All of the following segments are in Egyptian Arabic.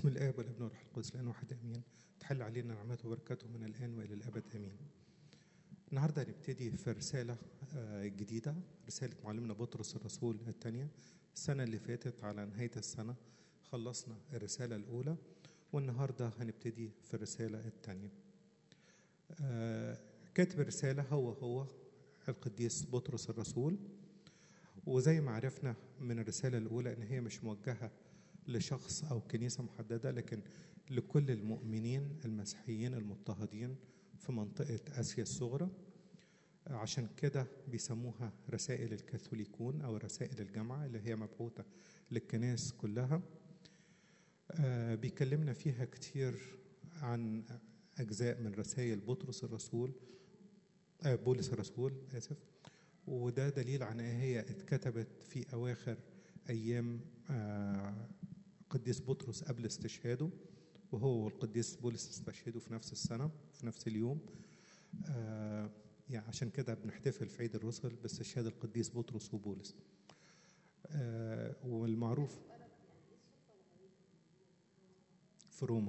بسم الآب والابن والروح القدس لأن واحد آمين تحل علينا نعمته وبركاته من الآن وإلى الأبد آمين النهاردة هنبتدي في رسالة آه، جديدة رسالة معلمنا بطرس الرسول الثانية السنة اللي فاتت على نهاية السنة خلصنا الرسالة الأولى والنهاردة هنبتدي في الرسالة الثانية آه، كاتب الرسالة هو هو القديس بطرس الرسول وزي ما عرفنا من الرسالة الأولى إن هي مش موجهة لشخص أو كنيسة محددة لكن لكل المؤمنين المسيحيين المضطهدين في منطقة آسيا الصغرى عشان كده بيسموها رسائل الكاثوليكون أو رسائل الجامعة اللي هي مبعوثة للكنائس كلها آه، بيكلمنا فيها كتير عن أجزاء من رسائل بطرس الرسول آه، بولس الرسول آسف وده دليل عن إن هي اتكتبت في أواخر أيام آه، قديس بطرس قبل استشهاده وهو والقديس بولس استشهدوا في نفس السنة في نفس اليوم آه، يعني عشان كده بنحتفل في عيد الرسل باستشهاد القديس بطرس وبولس آه، والمعروف في روما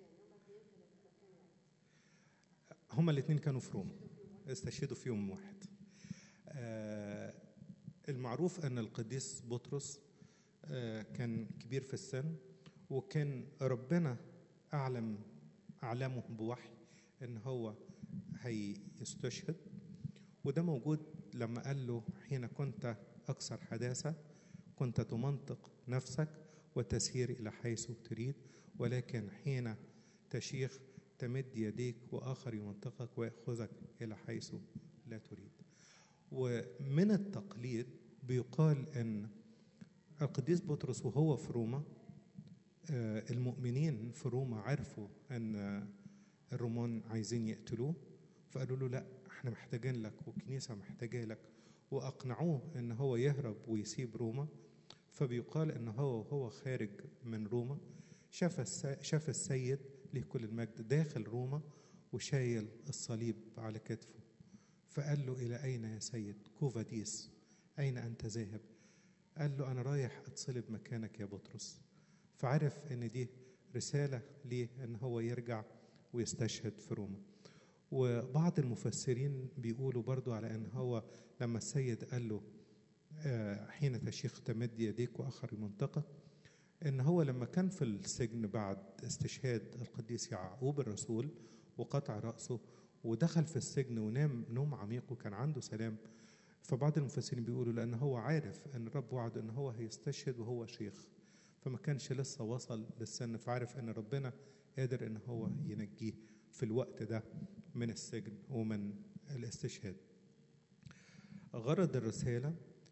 هما الاثنين كانوا في روما استشهدوا في يوم واحد آه، المعروف ان القديس بطرس آه، كان كبير في السن وكان ربنا اعلم اعلمه بوحي ان هو هيستشهد وده موجود لما قال له حين كنت اكثر حداثه كنت تمنطق نفسك وتسير الى حيث تريد ولكن حين تشيخ تمد يديك واخر يمنطقك وياخذك الى حيث لا تريد ومن التقليد بيقال ان القديس بطرس وهو في روما آه، المؤمنين في روما عرفوا ان الرومان عايزين يقتلوه فقالوا له لا احنا محتاجين لك والكنيسه محتاجه لك واقنعوه ان هو يهرب ويسيب روما فبيقال ان هو وهو خارج من روما شاف الس- شاف السيد له كل المجد داخل روما وشايل الصليب على كتفه فقال له الى اين يا سيد كوفاديس اين انت ذاهب قال له انا رايح اتصلب مكانك يا بطرس فعرف ان دي رساله ليه ان هو يرجع ويستشهد في روما وبعض المفسرين بيقولوا برضو على ان هو لما السيد قال له آه، حين تشيخ تمد يديك واخر منطقه ان هو لما كان في السجن بعد استشهاد القديس يعقوب الرسول وقطع راسه ودخل في السجن ونام نوم عميق وكان عنده سلام فبعض المفسرين بيقولوا لان هو عارف ان الرب وعد ان هو هيستشهد وهو شيخ فما كانش لسه وصل للسن فعارف ان ربنا قادر ان هو ينجيه في الوقت ده من السجن ومن الاستشهاد غرض الرسالة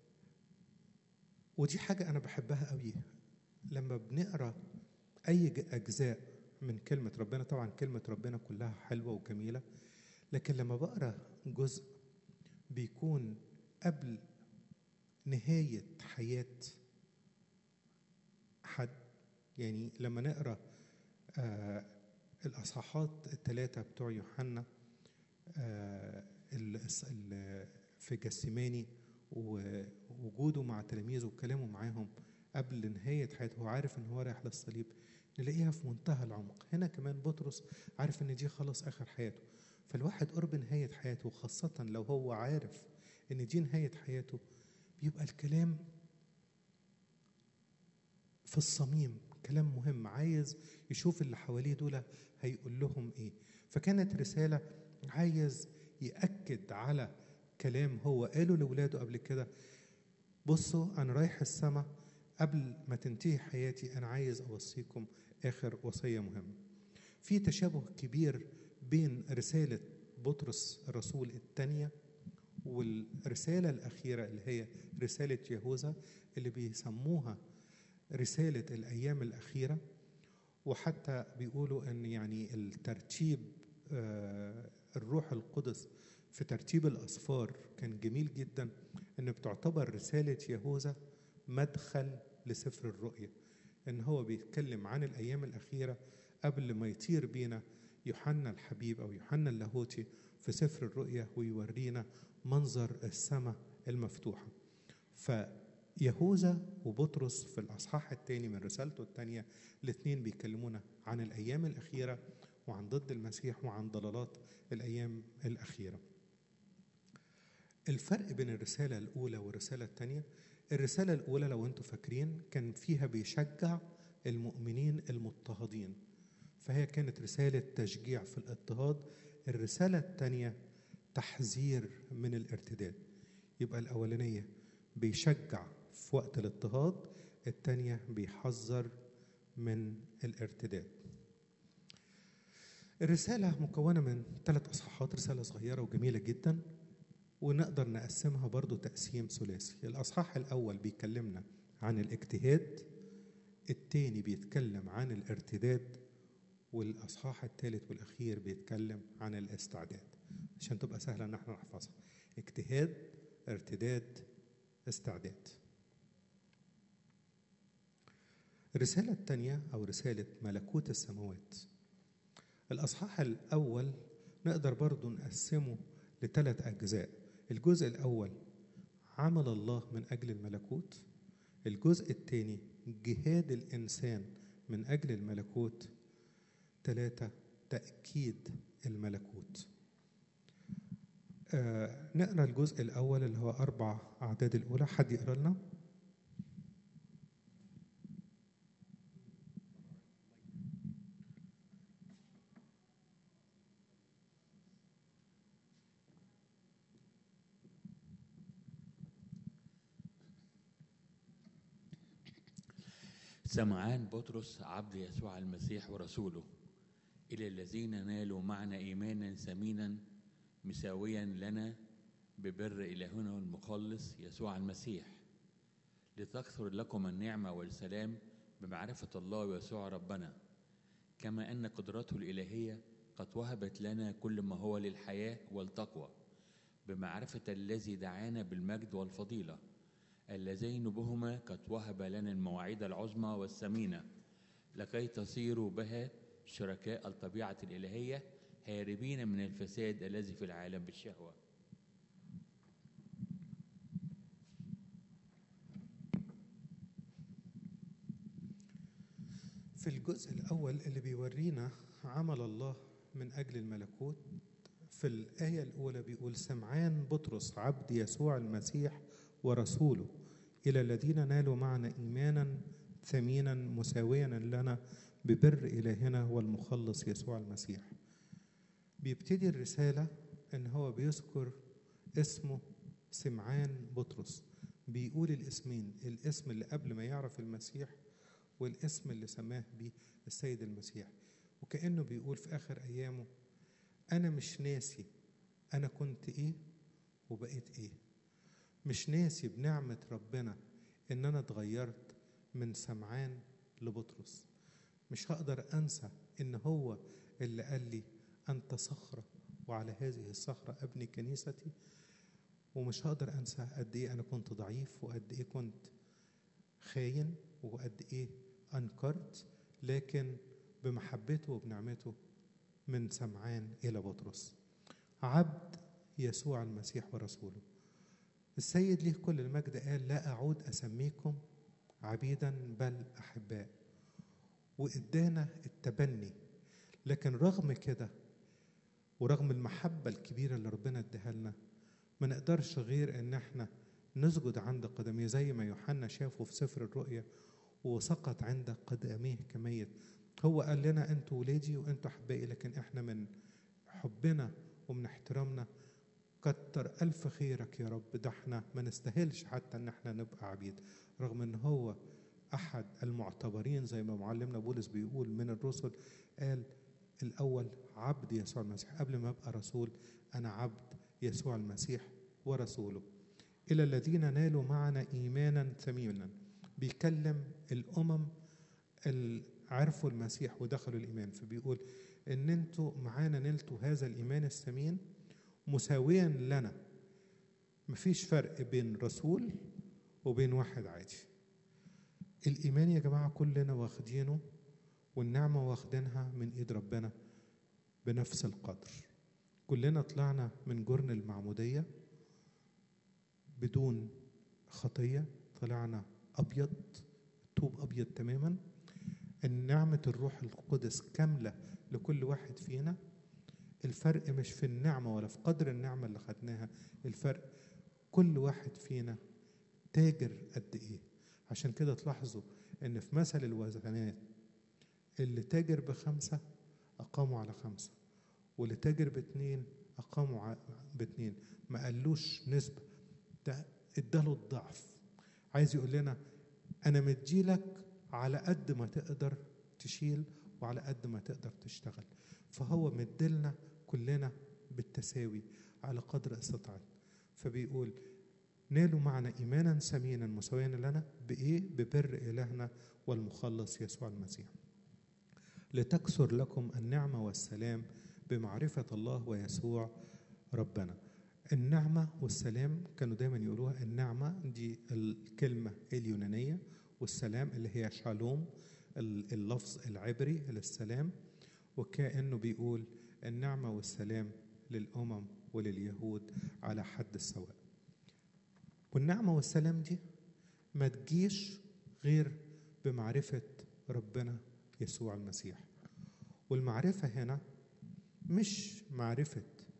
ودي حاجة أنا بحبها قوي لما بنقرأ أي ج- أجزاء من كلمة ربنا طبعا كلمة ربنا كلها حلوة وجميلة لكن لما بقرأ جزء بيكون قبل نهاية حياة حد يعني لما نقرأ آه الأصحاحات الثلاثة بتوع يوحنا آه ال- الس- ال- في جسيماني ووجوده مع تلاميذه وكلامه معاهم قبل نهاية حياته هو عارف ان هو رايح للصليب نلاقيها في منتهى العمق هنا كمان بطرس عارف ان دي خلاص اخر حياته فالواحد قرب نهاية حياته خاصة لو هو عارف ان دي نهاية حياته بيبقى الكلام في الصميم كلام مهم عايز يشوف اللي حواليه دول هيقول لهم ايه فكانت رسالة عايز يأكد على كلام هو قاله لولاده قبل كده بصوا أنا رايح السماء قبل ما تنتهي حياتي أنا عايز أوصيكم آخر وصية مهمة في تشابه كبير بين رسالة بطرس الرسول الثانية والرسالة الأخيرة اللي هي رسالة يهوذا اللي بيسموها رسالة الأيام الأخيرة وحتى بيقولوا أن يعني الترتيب آه، الروح القدس في ترتيب الأسفار كان جميل جدا أن بتعتبر رسالة يهوذا مدخل لسفر الرؤيا أن هو بيتكلم عن الأيام الأخيرة قبل ما يطير بينا يوحنا الحبيب أو يوحنا اللاهوتي في سفر الرؤيا ويورينا منظر السماء المفتوحة ف يهوذا وبطرس في الأصحاح الثاني من رسالته الثانية الاثنين بيكلمونا عن الأيام الأخيرة وعن ضد المسيح وعن ضلالات الأيام الأخيرة الفرق بين الرسالة الأولى والرسالة الثانية الرسالة الأولى لو أنتم فاكرين كان فيها بيشجع المؤمنين المضطهدين فهي كانت رسالة تشجيع في الاضطهاد الرسالة الثانية تحذير من الارتداد يبقى الأولانية بيشجع في وقت الاضطهاد الثانية بيحذر من الارتداد الرسالة مكونة من ثلاث أصحاحات رسالة صغيرة وجميلة جدا ونقدر نقسمها برضو تقسيم ثلاثي الأصحاح الأول بيكلمنا عن الاجتهاد التاني بيتكلم عن الارتداد والأصحاح الثالث والأخير بيتكلم عن الاستعداد عشان تبقى سهلة إن احنا نحفظها اجتهاد ارتداد استعداد الرسالة الثانية أو رسالة ملكوت السماوات الأصحاح الأول نقدر برضو نقسمه لثلاث أجزاء الجزء الأول عمل الله من أجل الملكوت الجزء الثاني جهاد الإنسان من أجل الملكوت ثلاثة تأكيد الملكوت آه نقرا الجزء الأول اللي هو أربع أعداد الأولى حد يقرا لنا سمعان بطرس عبد يسوع المسيح ورسوله إلى الذين نالوا معنا إيمانا ثمينا مساويا لنا ببر إلهنا المخلص يسوع المسيح لتكثر لكم النعمة والسلام بمعرفة الله ويسوع ربنا كما أن قدرته الإلهية قد وهبت لنا كل ما هو للحياة والتقوى بمعرفة الذي دعانا بالمجد والفضيلة اللذين بهما قد وهب لنا المواعيد العظمى والثمينة لكي تصيروا بها شركاء الطبيعة الإلهية هاربين من الفساد الذي في العالم بالشهوة في الجزء الأول اللي بيورينا عمل الله من أجل الملكوت في الآية الأولى بيقول سمعان بطرس عبد يسوع المسيح ورسوله إلى الذين نالوا معنا إيمانا ثمينا مساويا لنا ببر إلهنا والمخلص يسوع المسيح بيبتدي الرسالة إن هو بيذكر اسمه سمعان بطرس بيقول الاسمين الاسم اللي قبل ما يعرف المسيح والاسم اللي سماه بيه السيد المسيح وكأنه بيقول في آخر أيامه أنا مش ناسي أنا كنت إيه وبقيت إيه مش ناسي بنعمة ربنا إن أنا اتغيرت من سمعان لبطرس مش هقدر أنسى إن هو اللي قال لي أنت صخرة وعلى هذه الصخرة أبني كنيستي ومش هقدر أنسى قد إيه أنا كنت ضعيف وقد إيه كنت خاين وقد إيه أنكرت لكن بمحبته وبنعمته من سمعان إلى بطرس عبد يسوع المسيح ورسوله السيد ليه كل المجد قال لا أعود أسميكم عبيدا بل أحباء وإدانا التبني لكن رغم كده ورغم المحبة الكبيرة اللي ربنا اداها لنا ما نقدرش غير ان احنا نسجد عند قدميه زي ما يوحنا شافه في سفر الرؤيا وسقط عند قدميه كميت هو قال لنا انتوا ولادي وانتوا احبائي لكن احنا من حبنا ومن احترامنا كتر ألف خيرك يا رب ده احنا ما نستاهلش حتى ان احنا نبقى عبيد رغم ان هو أحد المعتبرين زي ما معلمنا بولس بيقول من الرسل قال الأول عبد يسوع المسيح قبل ما أبقى رسول أنا عبد يسوع المسيح ورسوله إلى الذين نالوا معنا إيمانا ثمينا بيكلم الأمم اللي عرفوا المسيح ودخلوا الإيمان فبيقول إن أنتوا معانا نلتوا هذا الإيمان الثمين مساويا لنا مفيش فرق بين رسول وبين واحد عادي الإيمان يا جماعة كلنا واخدينه والنعمة واخدينها من إيد ربنا بنفس القدر كلنا طلعنا من جرن المعمودية بدون خطية طلعنا ابيض طوب ابيض تماما ان نعمه الروح القدس كامله لكل واحد فينا الفرق مش في النعمه ولا في قدر النعمه اللي خدناها الفرق كل واحد فينا تاجر قد ايه عشان كده تلاحظوا ان في مثل الوزنات اللي تاجر بخمسه اقاموا على خمسه واللي تاجر باتنين اقاموا ع- باتنين ما قالوش نسبه ده اداله الضعف عايز يقول لنا انا مديلك على قد ما تقدر تشيل وعلى قد ما تقدر تشتغل فهو مدلنا كلنا بالتساوي على قدر استطاعتنا فبيقول نالوا معنا ايمانا ثمينا مساويا لنا بايه ببر الهنا والمخلص يسوع المسيح لتكثر لكم النعمه والسلام بمعرفه الله ويسوع ربنا النعمه والسلام كانوا دايما يقولوها النعمه دي الكلمه اليونانيه والسلام اللي هي شالوم ال- اللفظ العبري للسلام وكأنه بيقول النعمة والسلام للأمم ولليهود على حد السواء والنعمة والسلام دي ما تجيش غير بمعرفة ربنا يسوع المسيح والمعرفة هنا مش معرفة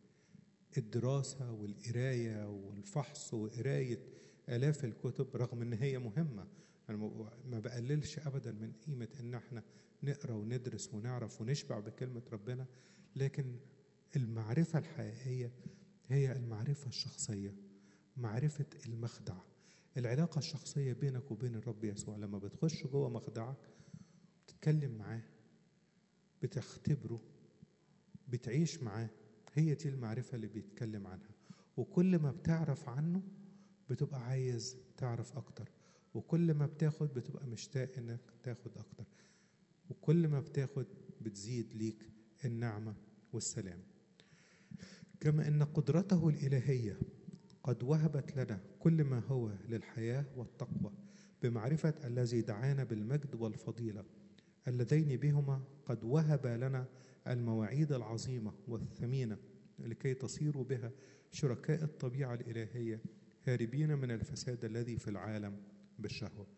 الدراسة والقراية والفحص وقراية آلاف الكتب رغم إن هي مهمة أنا ما- ما بقللش أبدا من قيمة إن إحنا نقرأ وندرس ونعرف ونشبع بكلمة ربنا لكن المعرفة الحقيقية هي المعرفة الشخصية معرفة المخدع العلاقة الشخصية بينك وبين الرب يسوع لما بتخش جوه مخدعك بتتكلم معاه بتختبره بتعيش معاه هي دي المعرفة اللي بيتكلم عنها وكل ما بتعرف عنه بتبقى عايز تعرف أكتر وكل ما بتاخد بتبقى مشتاق إنك تاخد أكتر وكل ما بتاخد بتزيد ليك النعمة والسلام كما أن قدرته الإلهية قد وهبت لنا كل ما هو للحياة والتقوى بمعرفة الذي دعانا بالمجد والفضيلة اللذين بهما قد وهب لنا المواعيد العظيمة والثمينة لكي تصيروا بها شركاء الطبيعة الإلهية هاربين من الفساد الذي في العالم بالشهوة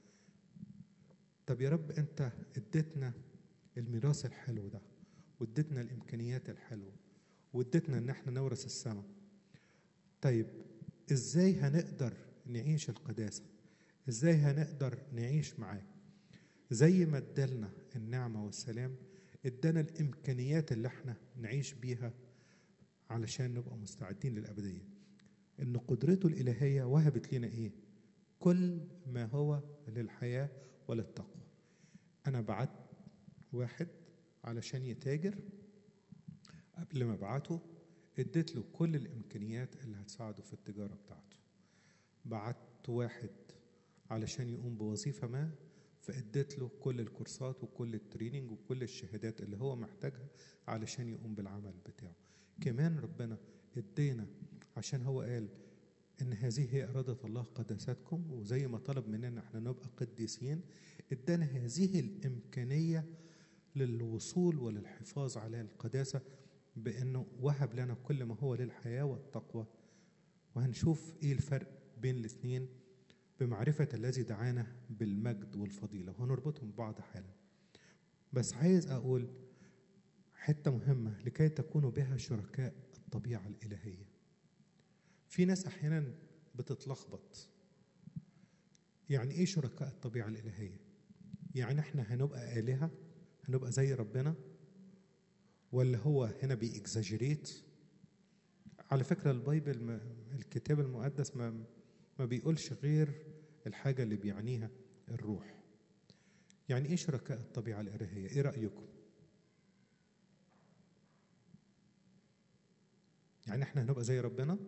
طب يا رب أنت اديتنا الميراث الحلو ده واديتنا الإمكانيات الحلوة واديتنا إن احنا نورث السماء طيب ازاي هنقدر نعيش القداسة ازاي هنقدر نعيش معاه زي ما ادالنا النعمة والسلام ادانا الامكانيات اللي احنا نعيش بيها علشان نبقى مستعدين للابديه ان قدرته الالهيه وهبت لنا ايه كل ما هو للحياه وللتقوى انا بعت واحد علشان يتاجر قبل ما ابعته اديت له كل الامكانيات اللي هتساعده في التجاره بتاعته بعت واحد علشان يقوم بوظيفه ما فاديت له كل الكورسات وكل التريننج وكل الشهادات اللي هو محتاجها علشان يقوم بالعمل بتاعه كمان ربنا ادينا عشان هو قال ان هذه هي اراده الله قداستكم وزي ما طلب مننا احنا نبقى قديسين ادانا هذه الامكانيه للوصول وللحفاظ على القداسه بانه وهب لنا كل ما هو للحياه والتقوى وهنشوف ايه الفرق بين الاثنين بمعرفة الذي دعانا بالمجد والفضيلة وهنربطهم ببعض حالا بس عايز أقول حتة مهمة لكي تكونوا بها شركاء الطبيعة الإلهية في ناس أحيانا بتتلخبط يعني إيه شركاء الطبيعة الإلهية يعني إحنا هنبقى آلهة هنبقى زي ربنا ولا هو هنا بيكزاجريت على فكرة البايبل ما الكتاب المقدس ما ما بيقولش غير الحاجة اللي بيعنيها الروح يعني ايه شركاء الطبيعة الإلهية ايه رأيكم يعني احنا هنبقى زي ربنا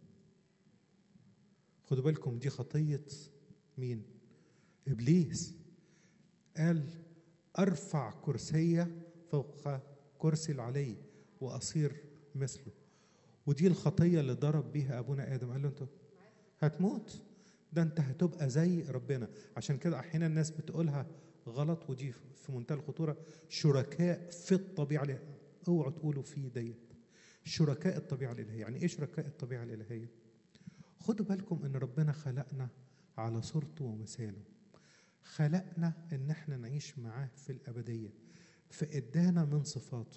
خدوا بالكم دي خطية مين إبليس قال أرفع كرسية فوق كرسي العلي وأصير مثله ودي الخطية اللي ضرب بيها أبونا آدم قال له أنت هتموت ده أنت هتبقى زي ربنا عشان كده أحيانا الناس بتقولها غلط ودي في منتهى الخطورة شركاء في الطبيعة الإلهية اوعوا تقولوا في ديت شركاء الطبيعة الإلهية يعني إيه شركاء الطبيعة الإلهية خدوا بالكم إن ربنا خلقنا على صورته ومثاله خلقنا ان احنا نعيش معاه في الابديه فادانا من صفاته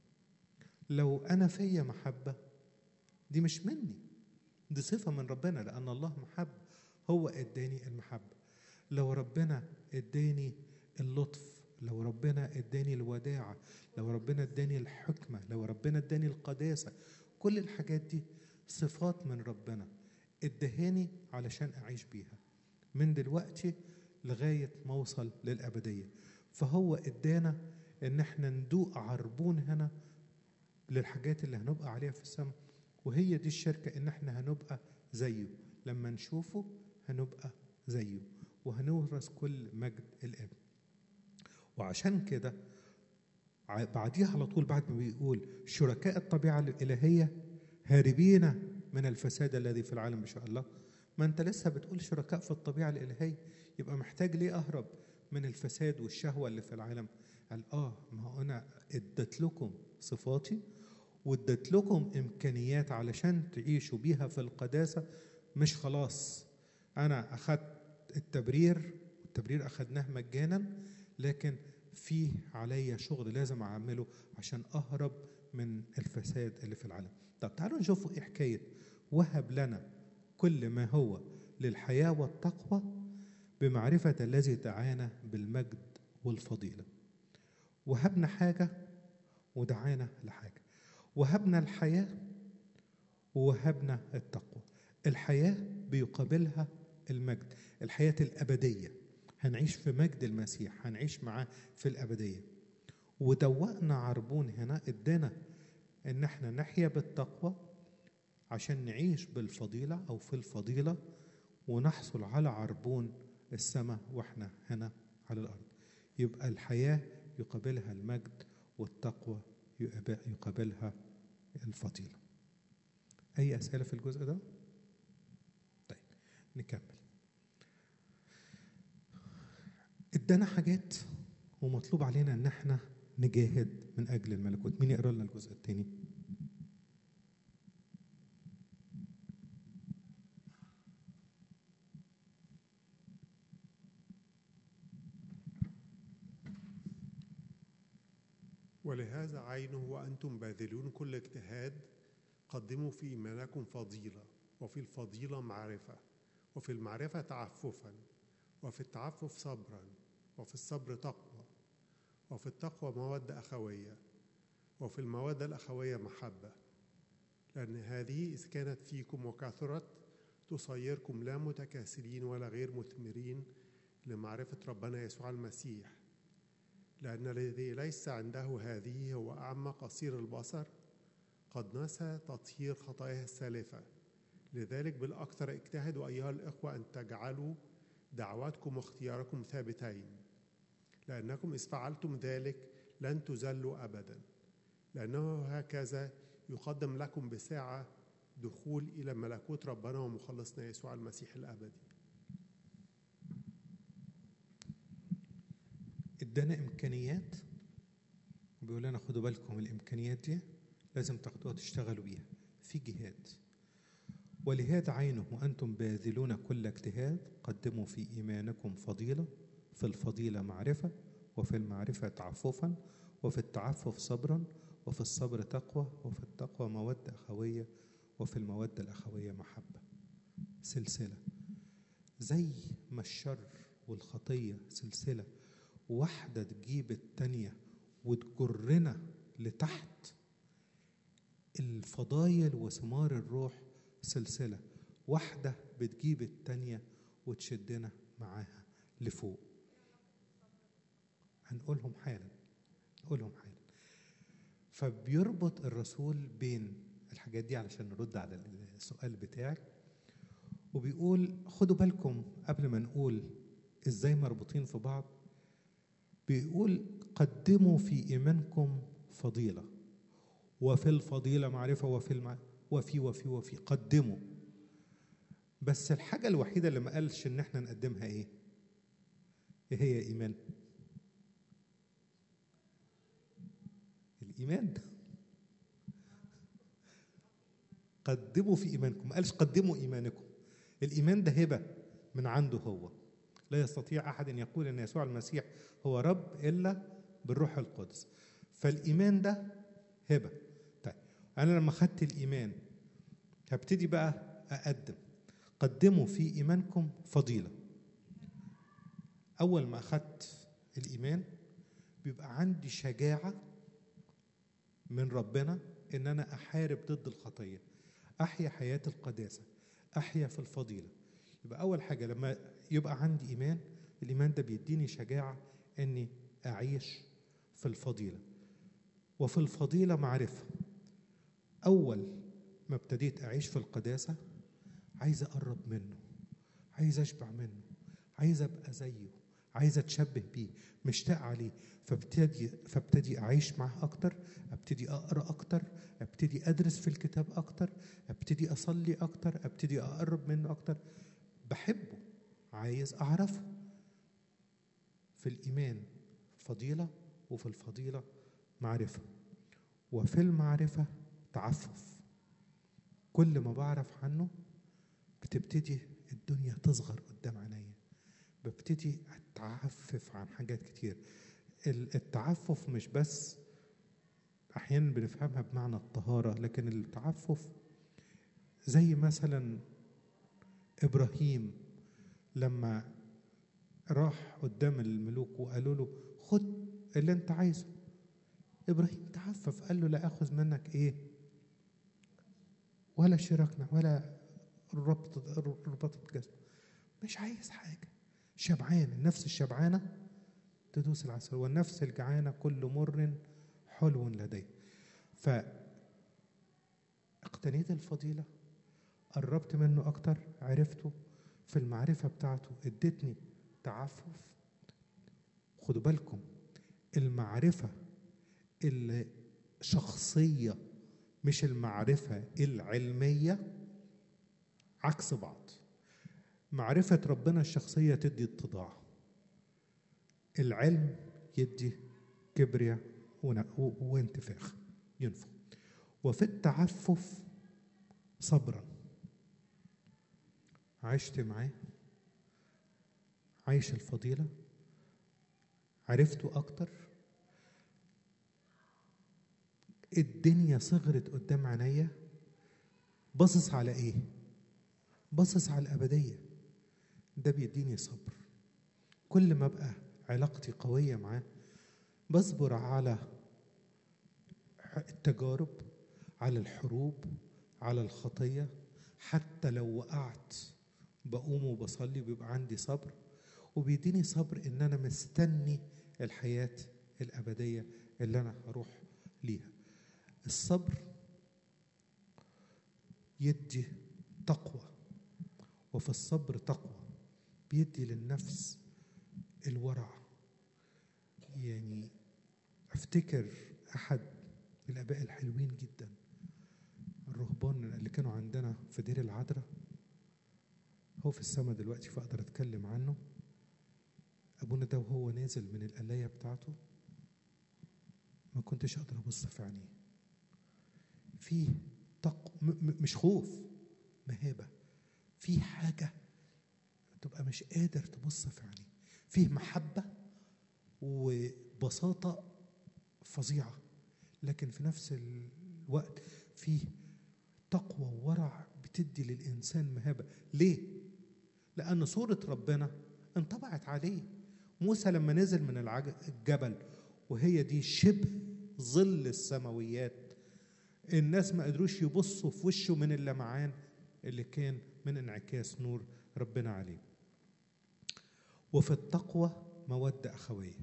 لو انا فيا محبه دي مش مني دي صفه من ربنا لان الله محب هو اداني المحبه لو ربنا اداني اللطف لو ربنا اداني الوداعه لو ربنا اداني الحكمه لو ربنا اداني القداسه كل الحاجات دي صفات من ربنا ادهاني علشان اعيش بيها من دلوقتي لغايه ما اوصل للابديه فهو ادانا ان احنا ندوق عربون هنا للحاجات اللي هنبقى عليها في السماء وهي دي الشركه ان احنا هنبقى زيه لما نشوفه هنبقى زيه وهنورث كل مجد الاب وعشان كده بعديها على طول بعد ما بيقول شركاء الطبيعه الالهيه هاربين من الفساد الذي في العالم ان شاء الله ما انت لسه بتقول شركاء في الطبيعه الالهيه يبقى محتاج ليه اهرب من الفساد والشهوه اللي في العالم قال اه ما هو انا اديت لكم صفاتي واديت لكم امكانيات علشان تعيشوا بيها في القداسه مش خلاص انا اخدت التبرير والتبرير اخدناه مجانا لكن فيه عليا شغل لازم اعمله عشان اهرب من الفساد اللي في العالم طب تعالوا نشوفوا ايه حكايه وهب لنا كل ما هو للحياه والتقوى بمعرفه الذي دعانا بالمجد والفضيله وهبنا حاجه ودعانا لحاجه وهبنا الحياه ووهبنا التقوى الحياه بيقابلها المجد الحياه الابديه هنعيش في مجد المسيح هنعيش معاه في الابديه ودوقنا عربون هنا ادانا ان احنا نحيا بالتقوى عشان نعيش بالفضيله او في الفضيله ونحصل على عربون السماء واحنا هنا على الارض يبقى الحياه يقابلها المجد والتقوى يقابلها الفضيله اي اسئله في الجزء ده طيب نكمل ادانا حاجات ومطلوب علينا ان احنا نجاهد من اجل الملكوت مين يقرا لنا الجزء الثاني ولهذا عينه وأنتم باذلون كل اجتهاد قدموا في إيمانكم فضيلة وفي الفضيلة معرفة وفي المعرفة تعففا وفي التعفف صبرا وفي الصبر تقوى وفي التقوى مودة أخوية وفي المودة الأخوية محبة لأن هذه إذ كانت فيكم وكثرت تصيركم لا متكاسلين ولا غير مثمرين لمعرفة ربنا يسوع المسيح لأن الذي ليس عنده هذه هو أعمى قصير البصر قد نسى تطهير خطاياه السالفة لذلك بالأكثر اجتهدوا أيها الإخوة أن تجعلوا دعواتكم واختياركم ثابتين لأنكم إذ فعلتم ذلك لن تزلوا أبدا لأنه هكذا يقدم لكم بساعة دخول إلى ملكوت ربنا ومخلصنا يسوع المسيح الأبدي ادانا امكانيات وبيقول لنا خدوا بالكم الامكانيات دي لازم تاخدوها تشتغلوا بيها في جهاد ولهذا عينه وانتم باذلون كل اجتهاد قدموا في ايمانكم فضيله في الفضيله معرفه وفي المعرفه تعففا وفي التعفف صبرا وفي الصبر تقوى وفي التقوى موده اخويه وفي الموده الاخويه محبه سلسله زي ما الشر والخطيه سلسله واحدة تجيب التانية وتجرنا لتحت الفضايل وثمار الروح سلسلة واحدة بتجيب التانية وتشدنا معاها لفوق هنقولهم حالا نقولهم حالا فبيربط الرسول بين الحاجات دي علشان نرد على السؤال بتاعك وبيقول خدوا بالكم قبل ما نقول ازاي مربوطين في بعض بيقول قدموا في ايمانكم فضيله وفي الفضيله معرفه وفي المع... وفي وفي وفي قدموا بس الحاجه الوحيده اللي ما قالش ان احنا نقدمها ايه ايه هي ايمان الايمان قدموا في ايمانكم ما قالش قدموا ايمانكم الايمان ده هبه من عنده هو لا يستطيع احد ان يقول ان يسوع المسيح هو رب الا بالروح القدس فالايمان ده هبه طيب انا لما خدت الايمان هبتدي بقى اقدم قدموا في ايمانكم فضيله اول ما اخدت الايمان بيبقى عندي شجاعه من ربنا ان انا احارب ضد الخطيه احيا حياه القداسه احيا في الفضيله يبقى اول حاجه لما يبقى عندي ايمان الايمان ده بيديني شجاعه اني اعيش في الفضيله وفي الفضيله معرفه اول ما ابتديت اعيش في القداسه عايز اقرب منه عايز اشبع منه عايز ابقى زيه عايز اتشبه بيه مشتاق عليه فابتدي فابتدي اعيش معاه اكتر ابتدي اقرا اكتر ابتدي ادرس في الكتاب اكتر ابتدي اصلي اكتر ابتدي اقرب منه اكتر بحبه عايز اعرفه في الايمان فضيله وفي الفضيله معرفه وفي المعرفه تعفف كل ما بعرف عنه بتبتدي الدنيا تصغر قدام عينيا ببتدي اتعفف عن حاجات كتير التعفف مش بس احيانا بنفهمها بمعنى الطهاره لكن التعفف زي مثلا ابراهيم لما راح قدام الملوك وقالوا له خد اللي انت عايزه ابراهيم تعفف قال له لا اخذ منك ايه ولا شركنا ولا ربطة ربطة جسم مش عايز حاجة شبعان النفس الشبعانة تدوس العسل والنفس الجعانة كل مر حلو لديه ف اقتنيت الفضيلة قربت منه أكتر عرفته في المعرفة بتاعته ادتني تعفف خدوا بالكم المعرفة الشخصية مش المعرفة العلمية عكس بعض معرفة ربنا الشخصية تدي اتضاع العلم يدي كبرياء وانتفاخ ينفخ وفي التعفف صبرا عشت معاه عايش الفضيلة عرفته أكتر الدنيا صغرت قدام عينيا باصص على ايه باصص على الابديه ده بيديني صبر كل ما ابقى علاقتي قويه معاه بصبر على التجارب على الحروب على الخطيه حتى لو وقعت بقوم وبصلي بيبقى عندي صبر وبيديني صبر ان انا مستني الحياه الابديه اللي انا هروح ليها الصبر يدي تقوى وفي الصبر تقوى بيدي للنفس الورع يعني افتكر احد الاباء الحلوين جدا الرهبان اللي كانوا عندنا في دير العذراء هو في السماء دلوقتي فاقدر اتكلم عنه ابونا ده وهو نازل من القلايه بتاعته ما كنتش اقدر ابص في عينيه فيه تق... م... م... مش خوف مهابة في حاجة تبقى مش قادر تبص في عينيه فيه محبة وبساطة فظيعة لكن في نفس الوقت فيه تقوى وورع بتدي للإنسان مهابة ليه؟ لأن صورة ربنا انطبعت عليه موسى لما نزل من الجبل وهي دي شبه ظل السماويات الناس ما قدروش يبصوا في وشه من اللمعان اللي كان من انعكاس نور ربنا عليه وفي التقوى مودة أخوية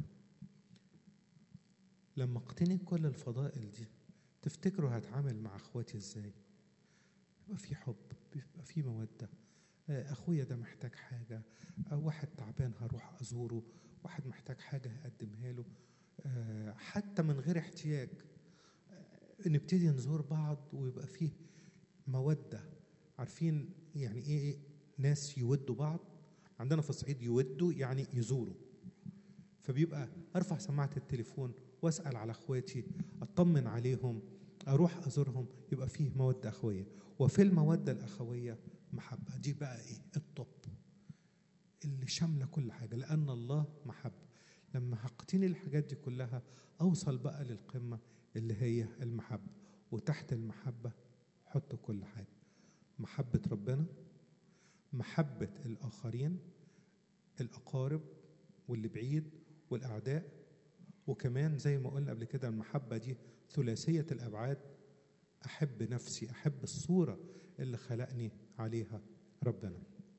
لما اقتني كل الفضائل دي تفتكروا هتعامل مع اخواتي ازاي يبقى في حب بيبقى في مودة اخويا ده محتاج حاجة واحد تعبان هروح ازوره واحد محتاج حاجة هقدمها له حتى من غير احتياج نبتدي نزور بعض ويبقى فيه مودة عارفين يعني ايه ناس يودوا بعض عندنا في الصعيد يودوا يعني يزوروا فبيبقى ارفع سماعة التليفون واسأل على اخواتي اطمن عليهم اروح ازورهم يبقى فيه مودة اخوية وفي المودة الاخوية محبة دي بقى ايه الطب شامله كل حاجه لان الله محبه لما حقتني الحاجات دي كلها اوصل بقى للقمه اللي هي المحبه وتحت المحبه حط كل حاجه محبه ربنا محبه الاخرين الاقارب واللي بعيد والاعداء وكمان زي ما قلنا قبل كده المحبه دي ثلاثيه الابعاد احب نفسي احب الصوره اللي خلقني عليها ربنا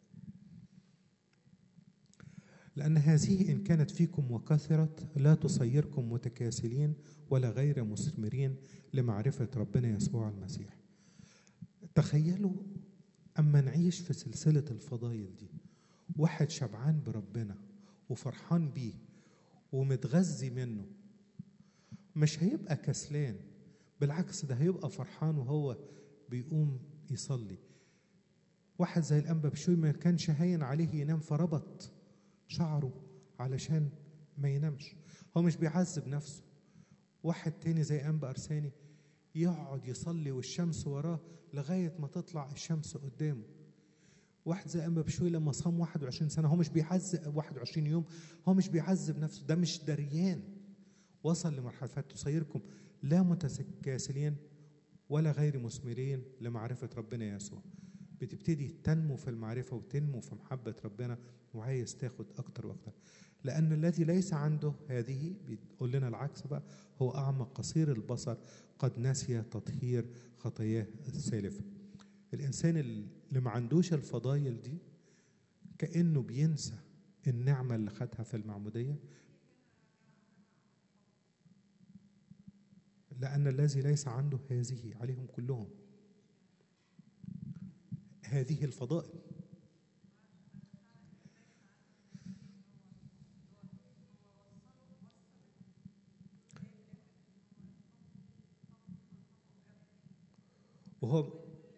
لأن هذه إن كانت فيكم وكثرت لا تصيركم متكاسلين ولا غير مثمرين لمعرفة ربنا يسوع المسيح. تخيلوا أما نعيش في سلسلة الفضايل دي واحد شبعان بربنا وفرحان بيه ومتغذي منه مش هيبقى كسلان بالعكس ده هيبقى فرحان وهو بيقوم يصلي واحد زي الأنبا بشوي ما كانش هين عليه ينام فربط شعره علشان ما ينامش هو مش بيعذب نفسه واحد تاني زي أنبا أرساني يقعد يصلي والشمس وراه لغاية ما تطلع الشمس قدامه واحد زي أنبا بشوي لما صام 21 سنة هو مش بيعذب 21 يوم هو مش بيعذب نفسه ده مش دريان وصل لمرحلة فتصيركم لا متكاسلين ولا غير مثمرين لمعرفة ربنا يسوع بتبتدي تنمو في المعرفة وتنمو في محبة ربنا وعايز تاخد أكتر وأكتر لأن الذي ليس عنده هذه بيقول لنا العكس بقى هو أعمى قصير البصر قد نسي تطهير خطاياه السالفة الإنسان اللي ما عندوش الفضايل دي كأنه بينسى النعمة اللي خدها في المعمودية لأن الذي ليس عنده هذه عليهم كلهم هذه الفضائل وهو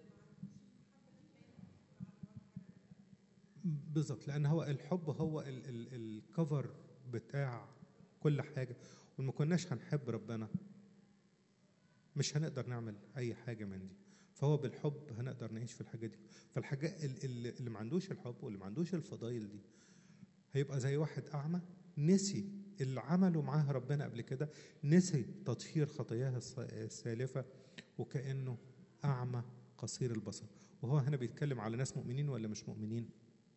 بالظبط لان هو الحب هو الكفر بتاع كل حاجه وما كناش هنحب ربنا مش هنقدر نعمل اي حاجه من دي فهو بالحب هنقدر نعيش في الحاجات دي فالحاجات اللي, اللي ما عندوش الحب واللي ما عندوش الفضايل دي هيبقى زي واحد اعمى نسي اللي عمله معاه ربنا قبل كده نسي تطهير خطاياه السالفه وكانه اعمى قصير البصر وهو هنا بيتكلم على ناس مؤمنين ولا مش مؤمنين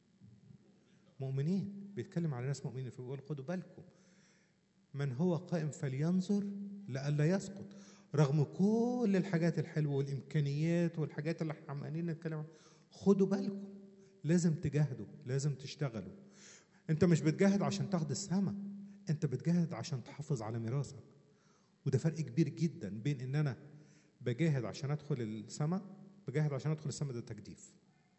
مؤمنين بيتكلم على ناس مؤمنين فبيقول خدوا بالكم من هو قائم فلينظر لئلا يسقط رغم كل الحاجات الحلوه والامكانيات والحاجات اللي احنا عمالين نتكلم عنها خدوا بالكم لازم تجاهدوا لازم تشتغلوا انت مش بتجاهد عشان تاخد السما انت بتجاهد عشان تحافظ على ميراثك وده فرق كبير جدا بين ان انا بجاهد عشان ادخل السما بجاهد عشان ادخل السما ده تجديف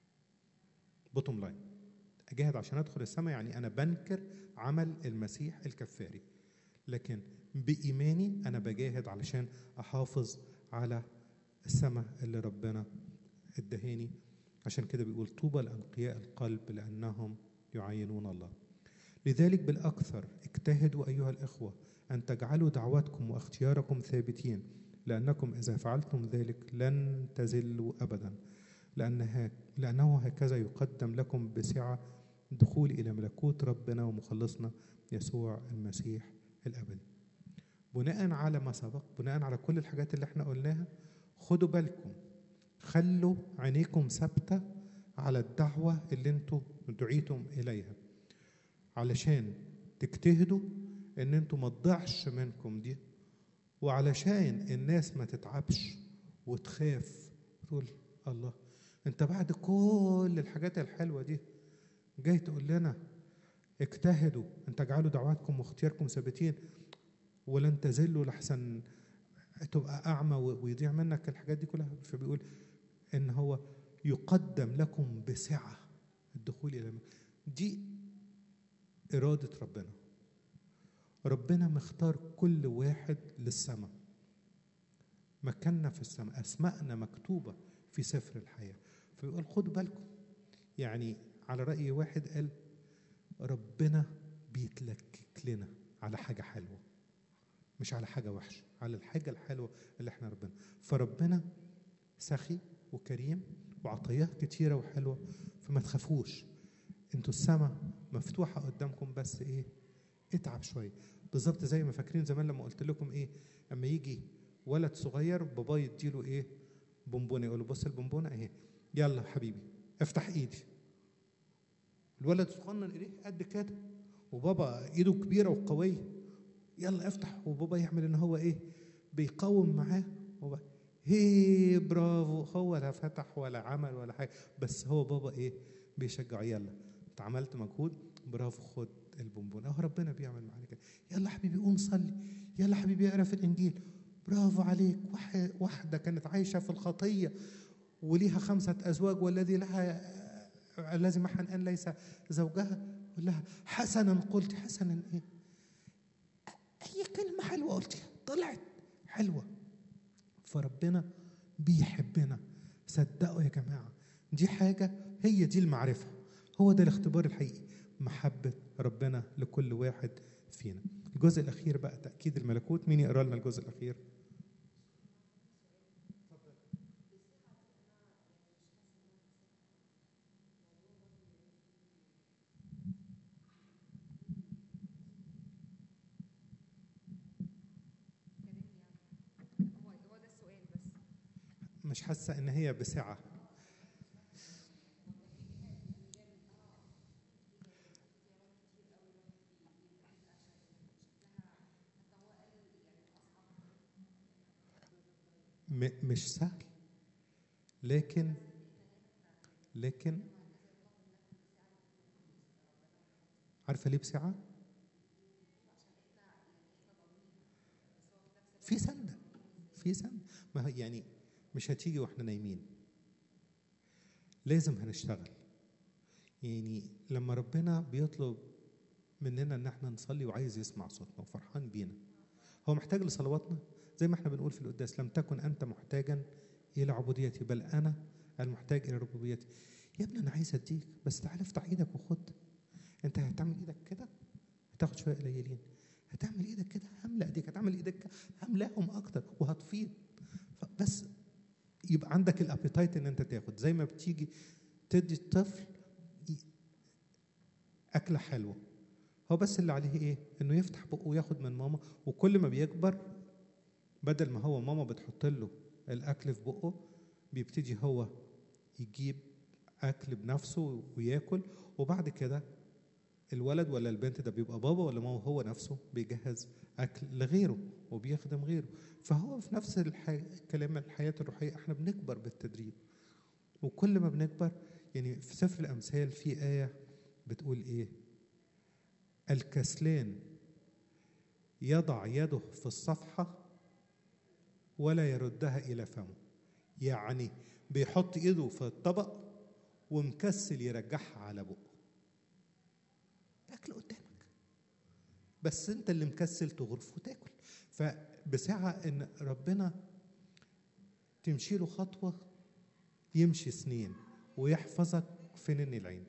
بوتوم لاين اجاهد عشان ادخل السما يعني انا بنكر عمل المسيح الكفاري لكن بإيماني أنا بجاهد علشان أحافظ على السماء اللي ربنا ادهاني عشان كده بيقول طوبى لأنقياء القلب لأنهم يعينون الله لذلك بالأكثر اجتهدوا أيها الإخوة أن تجعلوا دعواتكم واختياركم ثابتين لأنكم إذا فعلتم ذلك لن تزلوا أبدا لأنها لأنه هكذا يقدم لكم بسعة دخول إلى ملكوت ربنا ومخلصنا يسوع المسيح الأبدي بناء على ما سبق بناء على كل الحاجات اللي احنا قلناها خدوا بالكم خلوا عينيكم ثابته على الدعوه اللي انتوا دعيتم اليها علشان تجتهدوا ان انتوا ما تضيعش منكم دي وعلشان الناس ما تتعبش وتخاف تقول الله انت بعد كل الحاجات الحلوه دي جاي تقول لنا اجتهدوا ان تجعلوا دعواتكم واختياركم ثابتين ولن تزلوا لحسن تبقى اعمى ويضيع منك الحاجات دي كلها فبيقول ان هو يقدم لكم بسعه الدخول الى دي اراده ربنا ربنا مختار كل واحد للسماء مكاننا في السماء اسماءنا مكتوبه في سفر الحياه فبيقول خدوا بالكم يعني على راي واحد قال ربنا بيتلكك لنا على حاجه حلوه مش على حاجة وحشة على الحاجة الحلوة اللي احنا ربنا فربنا سخي وكريم وعطاياه كتيرة وحلوة فما تخافوش انتوا السماء مفتوحه قدامكم بس ايه اتعب شويه بالظبط زي ما فاكرين زمان لما قلت لكم ايه اما يجي ولد صغير باباه يديله ايه بونبونه يقول له بص البونبونه اهي يلا حبيبي افتح ايدي الولد صغنن ايديه قد كده وبابا ايده كبيره وقويه يلا افتح وبابا يعمل ان هو ايه بيقاوم معاه هو هي برافو هو لا فتح ولا عمل ولا حاجه بس هو بابا ايه بيشجعه يلا انت عملت مجهود برافو خد البونبون اهو ربنا بيعمل معانا كده يلا حبيبي قوم صلي يلا حبيبي اقرا في الانجيل برافو عليك واحد واحده كانت عايشه في الخطيه وليها خمسه ازواج والذي لها الذي معها الان ليس زوجها يقول لها حسنا قلت حسنا ايه اي كلمه حلوه قلتيها طلعت حلوه فربنا بيحبنا صدقوا يا جماعه دي حاجه هي دي المعرفه هو ده الاختبار الحقيقي محبه ربنا لكل واحد فينا الجزء الاخير بقى تاكيد الملكوت مين يقرا لنا الجزء الاخير هو هو ده السؤال بس مش حاسه ان هي بسعه م- مش سهل لكن لكن عارفه ليه بسعه في سنده في سنده ما هي يعني مش هتيجي واحنا نايمين لازم هنشتغل يعني لما ربنا بيطلب مننا ان احنا نصلي وعايز يسمع صوتنا وفرحان بينا هو محتاج لصلواتنا زي ما احنا بنقول في القداس لم تكن انت محتاجا الى عبوديتي بل انا المحتاج الى ربوبيتي يا ابني انا عايز اديك بس تعالى افتح ايدك وخد انت هتعمل ايدك كده هتاخد شويه قليلين هتعمل ايدك كده هملا ايديك هتعمل ايدك كده هملاهم اكتر وهتفيض بس يبقى عندك الابيتايت ان انت تاخد زي ما بتيجي تدي الطفل ي- اكله حلوه هو بس اللي عليه ايه انه يفتح بقه وياخد من ماما وكل ما بيكبر بدل ما هو ماما بتحط له الاكل في بقه بيبتدي هو يجيب اكل بنفسه وياكل وبعد كده الولد ولا البنت ده بيبقى بابا ولا ماما هو نفسه بيجهز اكل لغيره وبيخدم غيره فهو في نفس الح... كلام الحياه الروحيه احنا بنكبر بالتدريب وكل ما بنكبر يعني في سفر الامثال في ايه بتقول ايه الكسلان يضع يده في الصفحه ولا يردها الى فمه يعني بيحط ايده في الطبق ومكسل يرجعها على بقه اكل قدامك بس انت اللي مكسل تغرف وتاكل فبسعة ان ربنا تمشي له خطوة يمشي سنين ويحفظك في نن العين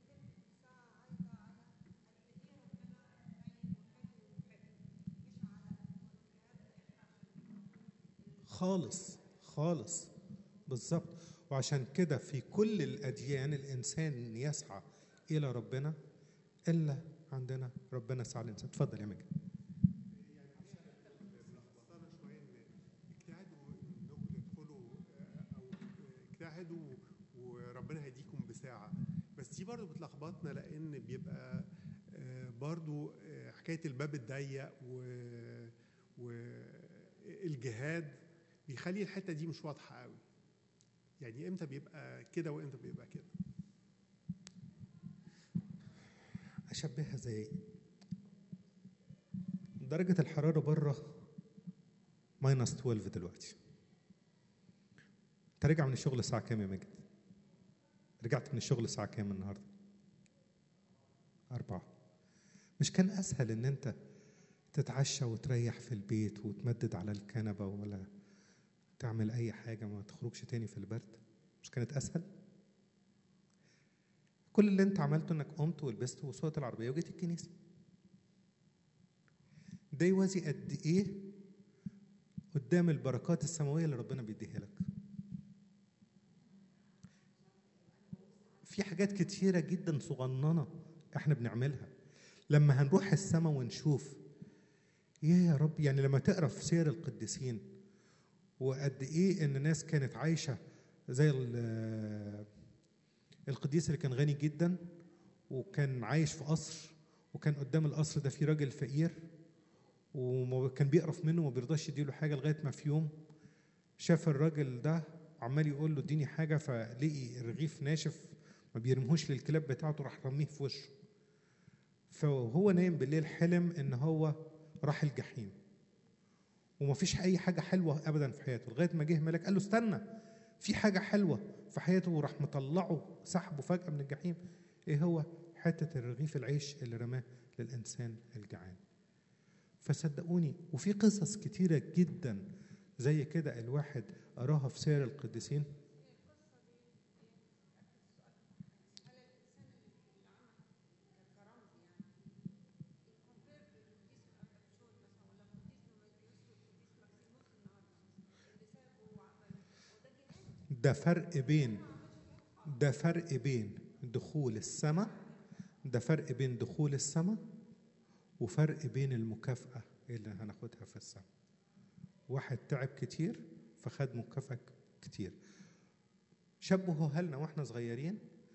خالص خالص بالظبط وعشان كده في كل الأديان الإنسان يسعى إلى ربنا إلا عندنا ربنا سعى الإنسان اتفضل يا مجد ملخبطانا شويه ان اجتهدوا انكم تدخلوا آه، او آه، اجتهدوا وربنا هيديكم بساعه بس دي برضو بتلخبطنا لان بيبقى آه، برضو آه، حكايه الباب الضيق و والجهاد بيخلي الحته دي مش واضحه قوي يعني امتى بيبقى كده وامتى بيبقى كده أشبهها زي درجة الحرارة بره ماينس 12 دلوقتي أنت راجع من الشغل الساعة كام يا مجد؟ رجعت من الشغل الساعة كام النهاردة؟ أربعة مش كان أسهل إن أنت تتعشى وتريح في البيت وتمدد على الكنبة ولا تعمل أي حاجة ما تخرجش تاني في البرد مش كانت أسهل؟ كل اللي انت عملته انك قمت ولبست وسوقت العربيه وجيت الكنيسه ده يوازي قد ايه قدام البركات السماويه اللي ربنا بيديها لك في حاجات حاجات كتيرة جدا صغننة احنا بنعملها لما هنروح السماء ونشوف يا يا رب يعني لما تقرا في سير القديسين وقد ايه ان ناس كانت عايشه زي ال- القديس اللي كان غني جدا وكان عايش في قصر وكان قدام القصر ده في راجل فقير وكان بيقرف منه وما بيرضاش يديله حاجه لغايه ما في يوم شاف الراجل ده عمال يقول له اديني حاجه فلقي رغيف ناشف ما بيرميهوش للكلاب بتاعته راح رميه في وشه فهو نايم بالليل حلم ان هو راح الجحيم ومفيش اي حاجه حلوه ابدا في حياته لغايه ما جه ملاك قال له استنى في حاجه حلوه في حياته وراح مطلعه سحبه فجاه من الجحيم ايه هو حته الرغيف العيش اللي رماه للانسان الجعان فصدقوني وفي قصص كتيره جدا زي كده الواحد قراها في سير القديسين ده فرق بين ده فرق بين دخول السماء ده فرق بين دخول السماء وفرق بين المكافأة اللي هناخدها في السماء واحد تعب كتير فخد مكافأة كتير شبهوا لنا واحنا صغيرين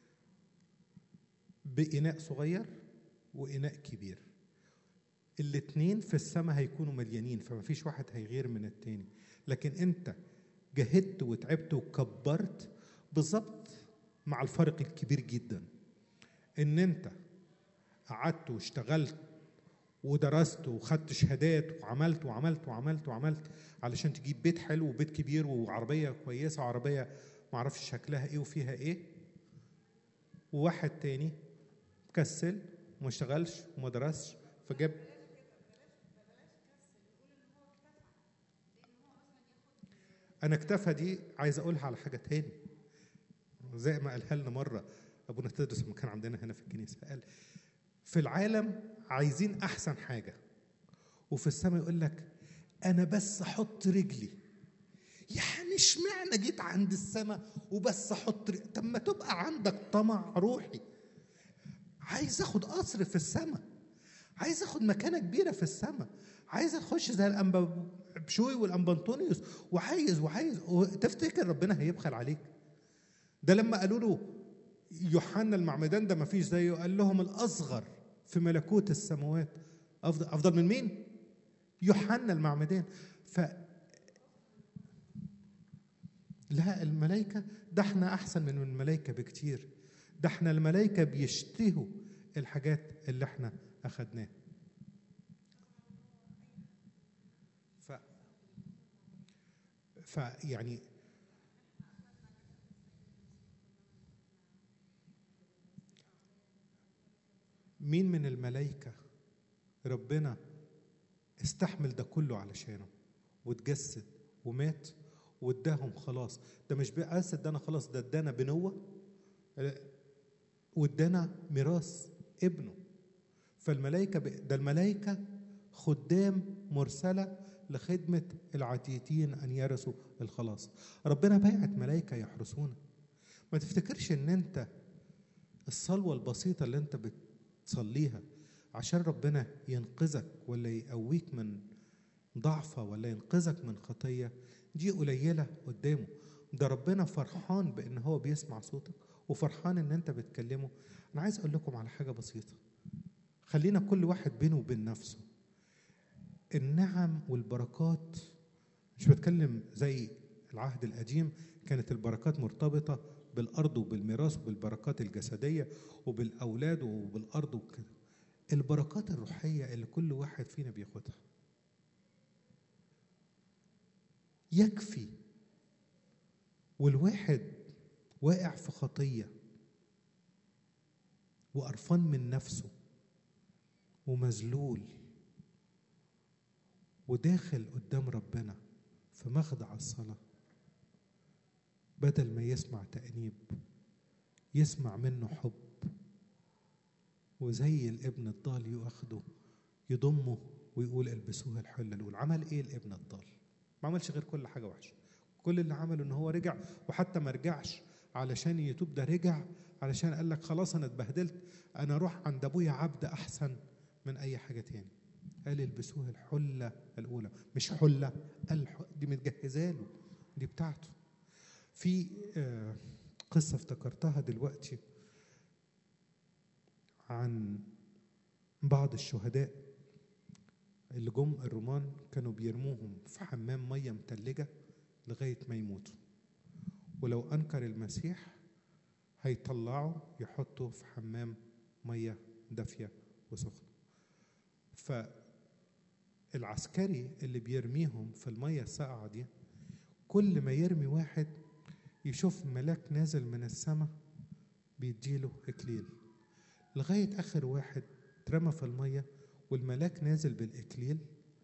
بإناء صغير وإناء كبير الاتنين في السماء هيكونوا مليانين فما فيش واحد هيغير من التاني لكن انت جهدت وتعبت وكبرت بالظبط مع الفرق الكبير جدا ان انت قعدت واشتغلت ودرست وخدت شهادات وعملت وعملت وعملت وعملت علشان تجيب بيت حلو وبيت كبير وعربيه كويسه وعربيه معرفش شكلها ايه وفيها ايه وواحد تاني كسل وما اشتغلش وما درسش فجاب انا اكتفى دي عايز اقولها على حاجه تاني زي ما قالها لنا مره ابونا تدرس لما كان عندنا هنا في الكنيسه قال في العالم عايزين احسن حاجه وفي السماء يقول لك انا بس احط رجلي يعني اشمعنى جيت عند السماء وبس احط رجلي طب ما تبقى عندك طمع روحي عايز اخد قصر في السماء عايز اخد مكانه كبيره في السماء عايز اخش زي الانبا بشوي والانبانطونيوس وعايز وعايز تفتكر ربنا هيبخل عليك ده لما قالوا له يوحنا المعمدان ده ما فيش زيه قال لهم الاصغر في ملكوت السماوات افضل افضل من مين يوحنا المعمدان ف لا الملائكة ده احنا أحسن من الملائكة بكتير ده احنا الملائكة بيشتهوا الحاجات اللي احنا أخدناها ف فيعني مين من الملائكة ربنا استحمل ده كله علشانه وتجسد ومات واداهم خلاص ده مش بس ادانا خلاص ده ادانا بنوة وادانا ميراث ابنه فالملائكة ب- ده الملائكة خدام مرسلة لخدمة العتيتين أن يرثوا الخلاص ربنا باعت ملائكة يحرسونا ما تفتكرش ان انت الصلوة البسيطة اللي انت بتصليها عشان ربنا ينقذك ولا يقويك من ضعفة ولا ينقذك من خطية دي قليلة قدامه ده ربنا فرحان بان هو بيسمع صوتك وفرحان ان انت بتكلمه انا عايز اقول لكم على حاجة بسيطة خلينا كل واحد بينه وبين نفسه النعم والبركات مش بتكلم زي العهد القديم كانت البركات مرتبطة بالأرض وبالميراث وبالبركات الجسدية وبالأولاد وبالأرض وكده البركات الروحية اللي كل واحد فينا بياخدها يكفي والواحد واقع في خطية وقرفان من نفسه ومذلول وداخل قدام ربنا في مخدع الصلاة بدل ما يسمع تأنيب يسمع منه حب وزي الابن الضال ياخده يضمه ويقول البسوه الحلة الأولى عمل إيه الابن الضال؟ ما عملش غير كل حاجة وحشة كل اللي عمله إن هو رجع وحتى ما رجعش علشان يتوب ده رجع علشان قال لك خلاص انا اتبهدلت انا اروح عند ابويا عبد احسن من اي حاجه تاني قال البسوه الحله الاولى مش حله الح... دي متجهزه له دي بتاعته في آه، قصه افتكرتها دلوقتي عن بعض الشهداء اللي جم الرومان كانوا بيرموهم في حمام ميه متلجه لغايه ما يموتوا ولو انكر المسيح هيطلعوا يحطوا في حمام ميه دافيه وسخنه فالعسكري اللي بيرميهم في الميه الساقعه دي كل ما يرمي واحد يشوف ملاك نازل من السماء بيديله اكليل لغايه اخر واحد اترمى في الميه والملاك نازل بالاكليل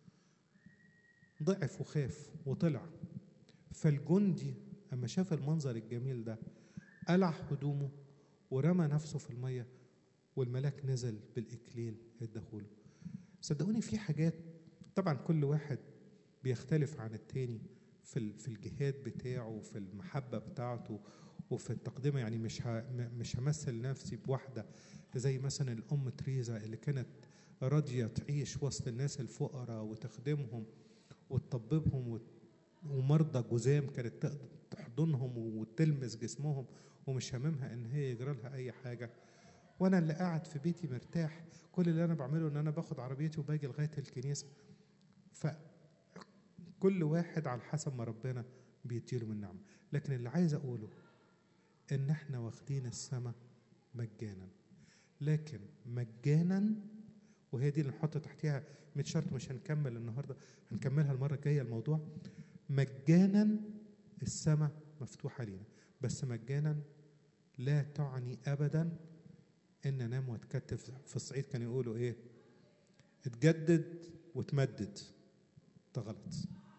ضعف وخاف وطلع فالجندي اما شاف المنظر الجميل ده قلع هدومه ورمى نفسه في الميه والملاك نزل بالاكليل اداهوله صدقوني في حاجات طبعا كل واحد بيختلف عن التاني في ال- في الجهاد بتاعه وفي المحبه بتاعته وفي التقدمه يعني مش ه- م- مش همثل نفسي بواحده زي مثلا الام تريزا اللي كانت راضيه تعيش وسط الناس الفقراء وتخدمهم وتطببهم وت- ومرضى جزام كانت تقدر تحضنهم وتلمس جسمهم ومش هاممها ان هي يجرى لها اي حاجه وانا اللي قاعد في بيتي مرتاح كل اللي انا بعمله ان انا باخد عربيتي وباجي لغايه الكنيسه فكل واحد على حسب ما ربنا بيديله من نعمه لكن اللي عايز اقوله ان احنا واخدين السماء مجانا لكن مجانا وهي دي اللي نحط تحتها 100 شرط مش هنكمل النهارده هنكملها المره الجايه الموضوع مجانا السماء مفتوحه لينا بس مجانا لا تعني ابدا ان انام واتكتف في الصعيد كانوا يقولوا ايه اتجدد وتمدد ده غلط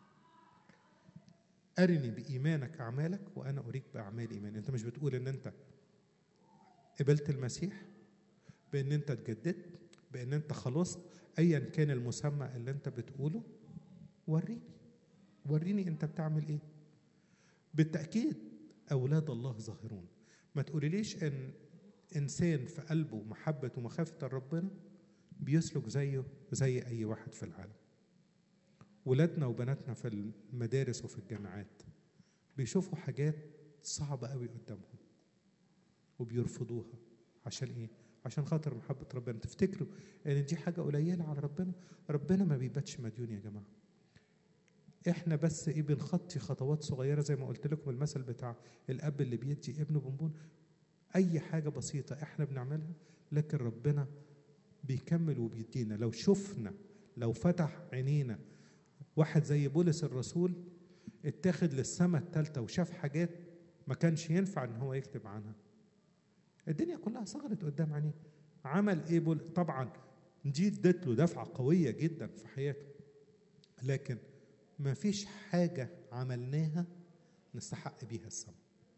ارني بايمانك اعمالك وانا اريك باعمال ايمان انت مش بتقول ان انت قبلت المسيح بان انت اتجددت بان انت خلصت ايا كان المسمى اللي انت بتقوله وريني وريني انت بتعمل ايه بالتاكيد اولاد الله ظاهرون ما تقوليليش ان انسان في قلبه محبه ومخافه ربنا بيسلك زيه زي اي واحد في العالم ولادنا وبناتنا في المدارس وفي الجامعات بيشوفوا حاجات صعبه قوي قدامهم وبيرفضوها عشان ايه عشان خاطر محبه ربنا تفتكروا ان دي حاجه قليله على ربنا ربنا ما بيباتش مديون يا جماعه احنا بس ايه بنخطي خطوات صغيره زي ما قلت لكم المثل بتاع الاب اللي بيدي ابنه بونبون اي حاجه بسيطه احنا بنعملها لكن ربنا بيكمل وبيدينا لو شفنا لو فتح عينينا واحد زي بولس الرسول اتاخد للسماء الثالثه وشاف حاجات ما كانش ينفع ان هو يكتب عنها الدنيا كلها صغرت قدام عينيه عمل ايه بول طبعا دي ادت له دفعه قويه جدا في حياته لكن ما فيش حاجه عملناها نستحق بيها السماء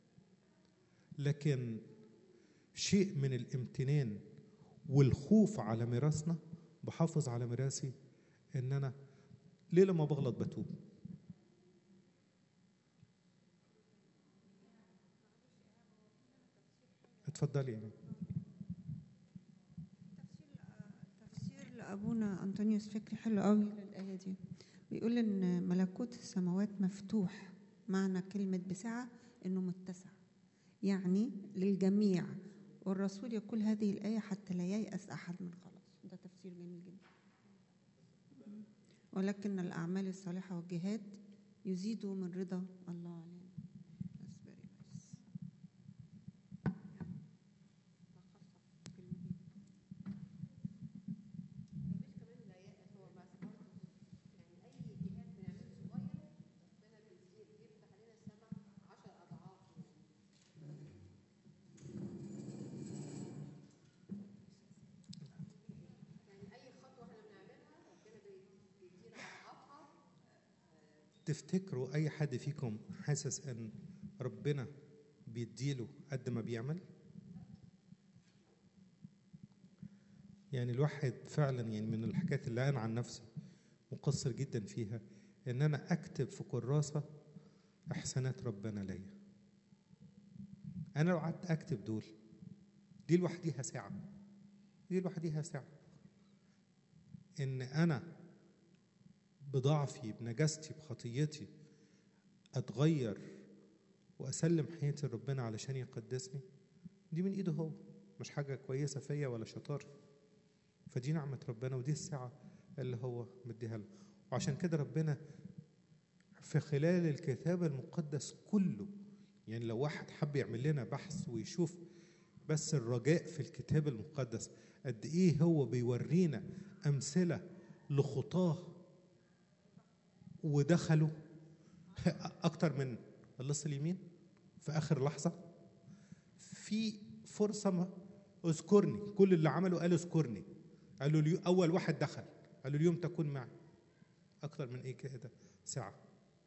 لكن شيء من الامتنان والخوف على ميراثنا بحافظ على ميراثي ان انا ليه لما بغلط بتوب اتفضلي يعني تفسير لأبونا أنطونيوس فكري حلو قوي للآية دي بيقول إن ملكوت السماوات مفتوح معنى كلمة بسعة إنه متسع يعني للجميع والرسول يقول هذه الآية حتى لا ييأس أحد من خلاص ده تفسير جميل جدا ولكن الأعمال الصالحة والجهاد يزيدوا من رضا الله علينا That's very nice. تفتكروا اي حد فيكم حاسس ان ربنا بيديله قد ما بيعمل يعني الواحد فعلا يعني من الحاجات اللي انا عن نفسي مقصر جدا فيها ان انا اكتب في كراسه احسانات ربنا ليا انا لو قعدت اكتب دول دي لوحديها ساعه دي لوحديها ساعه ان انا بضعفي بنجاستي بخطيتي اتغير واسلم حياتي لربنا علشان يقدسني دي من ايده هو مش حاجه كويسه فيا ولا شطاره فدي نعمه ربنا ودي الساعه اللي هو مديها لنا وعشان كده ربنا في خلال الكتاب المقدس كله يعني لو واحد حب يعمل لنا بحث ويشوف بس الرجاء في الكتاب المقدس قد ايه هو بيورينا امثله لخطاه ودخلوا اكتر من اللص اليمين في اخر لحظه في فرصه ما اذكرني كل اللي عمله قال اذكرني قالوا لي اول واحد دخل قالوا اليوم تكون معي اكتر من ايه كده ساعه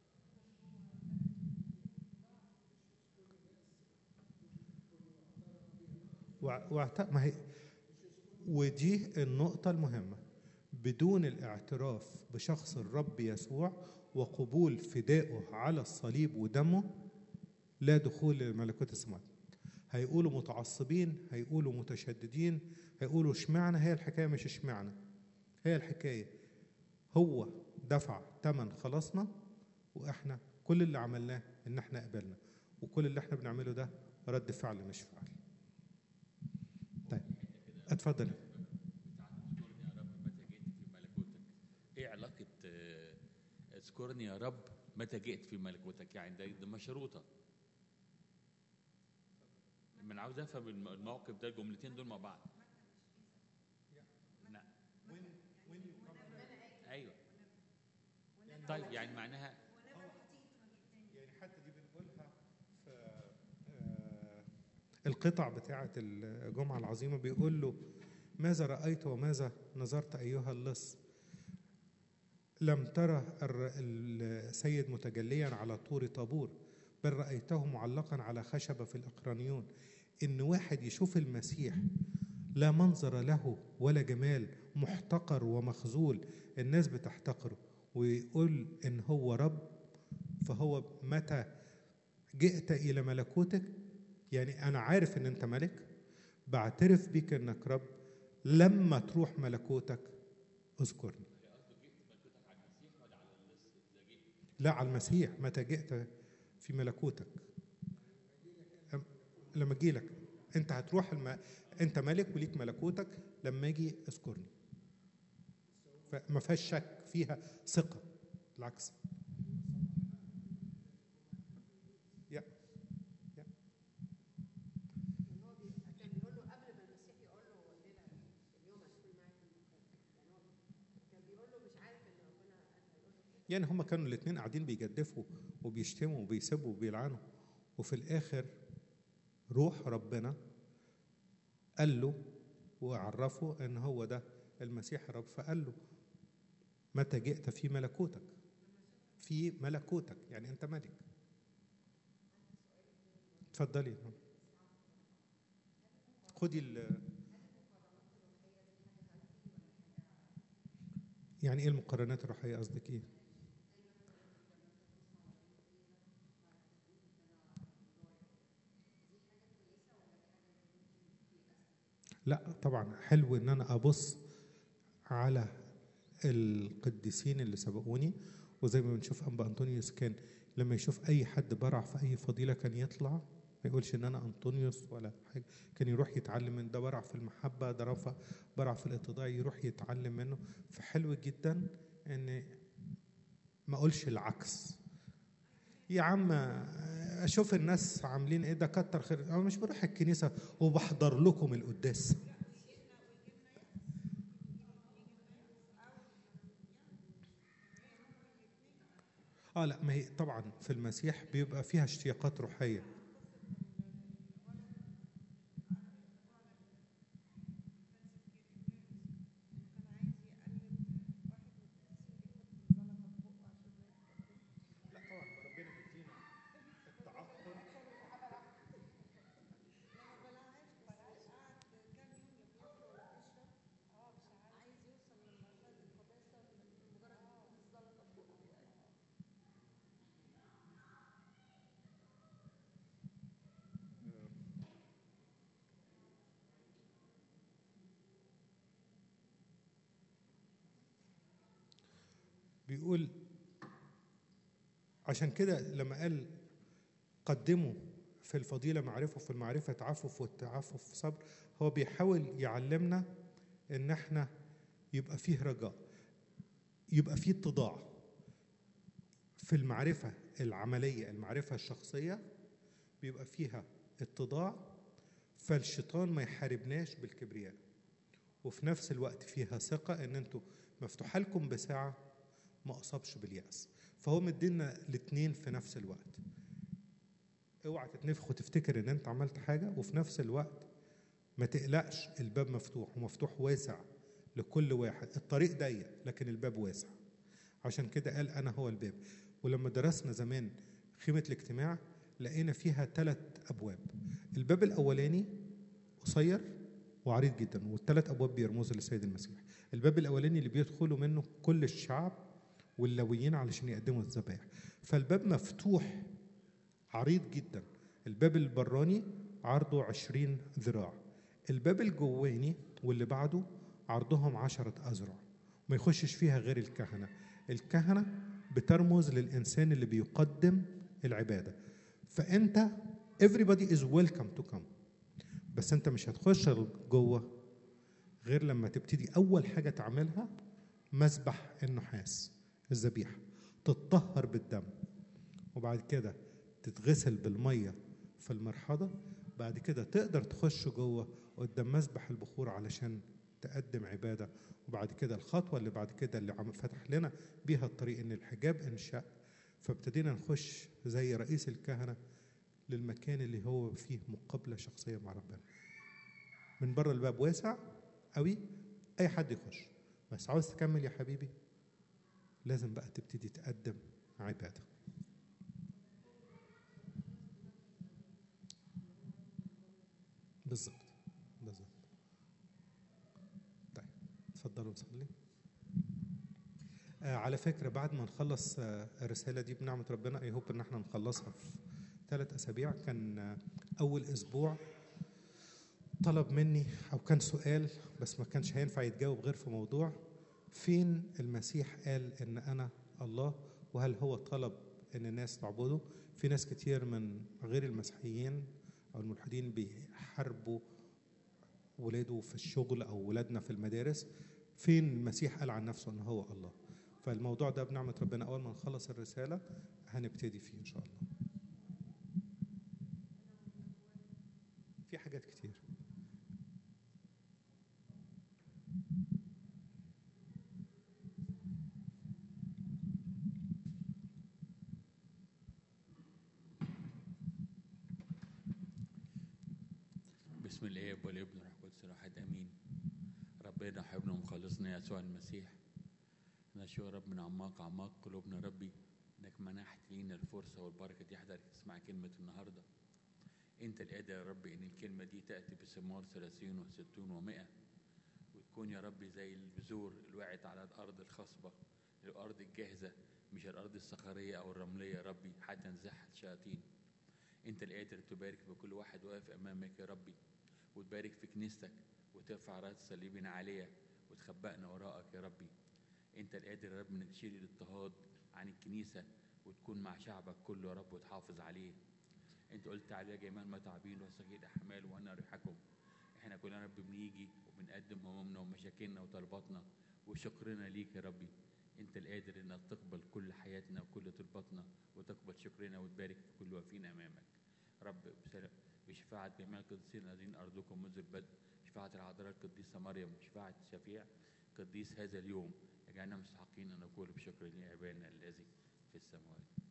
وع- واعت- ما هي ودي النقطة المهمة بدون الاعتراف بشخص الرب يسوع وقبول فدائه على الصليب ودمه لا دخول لملكوت السماوات هيقولوا متعصبين هيقولوا متشددين هيقولوا اشمعنى هي الحكاية مش اشمعنى هي الحكاية هو دفع ثمن خلاصنا واحنا كل اللي عملناه ان احنا قبلنا وكل اللي احنا بنعمله ده رد فعل مش فعل طيب اتفضل ايه علاقه آه، اذكرني يا رب متى جئت في ملكوتك يعني ده, ده مشروطه من عاوز افهم الم- الموقف ده الجملتين دول مع بعض نعم ايوه طيب يعني معناها يعني حتى دي بنقولها في آه، القطع بتاعة الجمعة العظيمة بيقول له ماذا رأيت وماذا نظرت أيها اللص لم ترى الر- السيد متجليا على طور طابور بل رأيته معلقا على خشبة في الأقرانيون إن واحد يشوف المسيح لا منظر له ولا جمال محتقر ومخذول الناس بتحتقره ويقول إن هو رب فهو متى جئت إلى ملكوتك يعني أنا عارف إن أنت ملك بعترف بيك إنك رب لما تروح ملكوتك اذكرني لا على المسيح متى جئت في ملكوتك أم- لما اجي لك انت هتروح الم... انت ملك وليك ملكوتك لما اجي اذكرني فما فيهاش شك فيها ثقه بالعكس يا يا كان بيقول له قبل ما المسيح يقول له الليله اليوم هتكون معايا في الملكوت يعني هو كان بيقول له مش عارف ان ربنا هيقول له كده يعني هما كانوا الاثنين قاعدين بيجدفوا وبيشتموا وبيسبوا وبيلعنوا وفي الاخر روح ربنا قال له وعرفه ان هو ده المسيح الرب فقال له متى جئت في ملكوتك في ملكوتك يعني انت ملك اتفضلي خدي ال يعني ايه المقارنات الروحيه قصدك ايه لا طبعا حلو ان انا ابص على القديسين اللي سبقوني وزي ما بنشوف انبا انطونيوس كان لما يشوف اي حد برع في اي فضيله كان يطلع ما يقولش ان انا انطونيوس ولا حاجه كان يروح يتعلم من ده برع في المحبه ده رفع برع في الاتضاع يروح يتعلم منه فحلو جدا ان ما اقولش العكس يا عم اشوف الناس عاملين ايه ده كتر خير انا مش بروح الكنيسه وبحضر لكم القداس اه لا ما هي طبعا في المسيح بيبقى فيها اشتياقات روحيه لا طبعا ربنا بيدينا التعقل بيقول عشان كده لما قال قدموا في الفضيلة معرفة وفي المعرفة تعفف والتعفف صبر هو بيحاول يعلمنا ان احنا يبقى فيه رجاء يبقى فيه اتضاع في المعرفة العملية المعرفة الشخصية بيبقى فيها اتضاع فالشيطان ما يحاربناش بالكبرياء وفي نفس الوقت فيها ثقة ان انتوا مفتوحة لكم بساعة ما اصابش باليأس فهو مدينا الاتنين في نفس الوقت اوعى تتنفخ وتفتكر ان انت عملت حاجة وفي نفس الوقت ما تقلقش الباب مفتوح ومفتوح واسع لكل واحد الطريق ضيق لكن الباب واسع عشان كده قال انا هو الباب ولما درسنا زمان خيمة الاجتماع لقينا فيها ثلاث ابواب الباب الاولاني قصير وعريض جدا والثلاث ابواب بيرمزوا للسيد المسيح الباب الاولاني اللي بيدخلوا منه كل الشعب واللويين علشان يقدموا الذبائح فالباب مفتوح عريض جدا الباب البراني عرضه عشرين ذراع الباب الجواني واللي بعده عرضهم عشرة أذرع ما يخشش فيها غير الكهنة الكهنة بترمز للإنسان اللي بيقدم العبادة فأنت everybody is welcome to come بس أنت مش هتخش جوه غير لما تبتدي أول حاجة تعملها مسبح النحاس الذبيحة تتطهر بالدم وبعد كده تتغسل بالمية في المرحضة بعد كده تقدر تخش جوه قدام مسبح البخور علشان تقدم عبادة وبعد كده الخطوة اللي بعد كده اللي عم فتح لنا بيها الطريق إن الحجاب انشق فابتدينا نخش زي رئيس الكهنة للمكان اللي هو فيه مقابلة شخصية مع ربنا من بره الباب واسع قوي أي حد يخش بس عاوز تكمل يا حبيبي لازم بقى تبتدي تقدم عبادة بالظبط بالظبط طيب اتفضلوا نصلي آه على فكرة بعد ما نخلص آه الرسالة دي بنعمة ربنا اي هوب ان احنا نخلصها في ثلاث اسابيع كان آه اول اسبوع طلب مني او كان سؤال بس ما كانش هينفع يتجاوب غير في موضوع فين المسيح قال ان انا الله وهل هو طلب ان الناس تعبده في ناس كتير من غير المسيحيين او الملحدين بيحاربوا ولاده في الشغل او ولادنا في المدارس فين المسيح قال عن نفسه ان هو الله فالموضوع ده بنعمه ربنا اول ما نخلص الرساله هنبتدي فيه ان شاء الله في حاجات كتير بسم الاب والابن والروح القدس الواحد امين ربنا حبنا ومخلصنا يسوع المسيح نشكر يا رب من اعماق اعماق قلوبنا ربي انك منحت لينا الفرصه والبركه دي حضرتك تسمع كلمه النهارده انت القادر يا رب ان الكلمه دي تاتي بثمار ثلاثين وستون ومائة وتكون يا رب زي البذور الوقعت على الارض الخصبه الارض الجاهزه مش الارض الصخريه او الرمليه يا ربي حتى نزحها الشياطين انت القادر تبارك بكل واحد واقف امامك يا ربي وتبارك في كنيستك وترفع راس صليبنا عليها وتخبأنا وراءك يا ربي انت القادر يا رب انك تشيل الاضطهاد عن الكنيسه وتكون مع شعبك كله يا رب وتحافظ عليه انت قلت عليها جميع المتعبين وثقيل احمال وانا اريحكم احنا كلنا يا رب بنيجي وبنقدم همومنا ومشاكلنا وطلباتنا وشكرنا ليك يا ربي انت القادر انك تقبل كل حياتنا وكل طلباتنا وتقبل شكرنا وتبارك في كل واقفين امامك رب بسلام بشفاعة جميع القديسين الذين أرضكم منذ البدء شفاعة العذراء القديسة مريم شفاعة شفيع قديس هذا اليوم اجعلنا مستحقين أن نقول بشكر لأبانا الذي في السماوات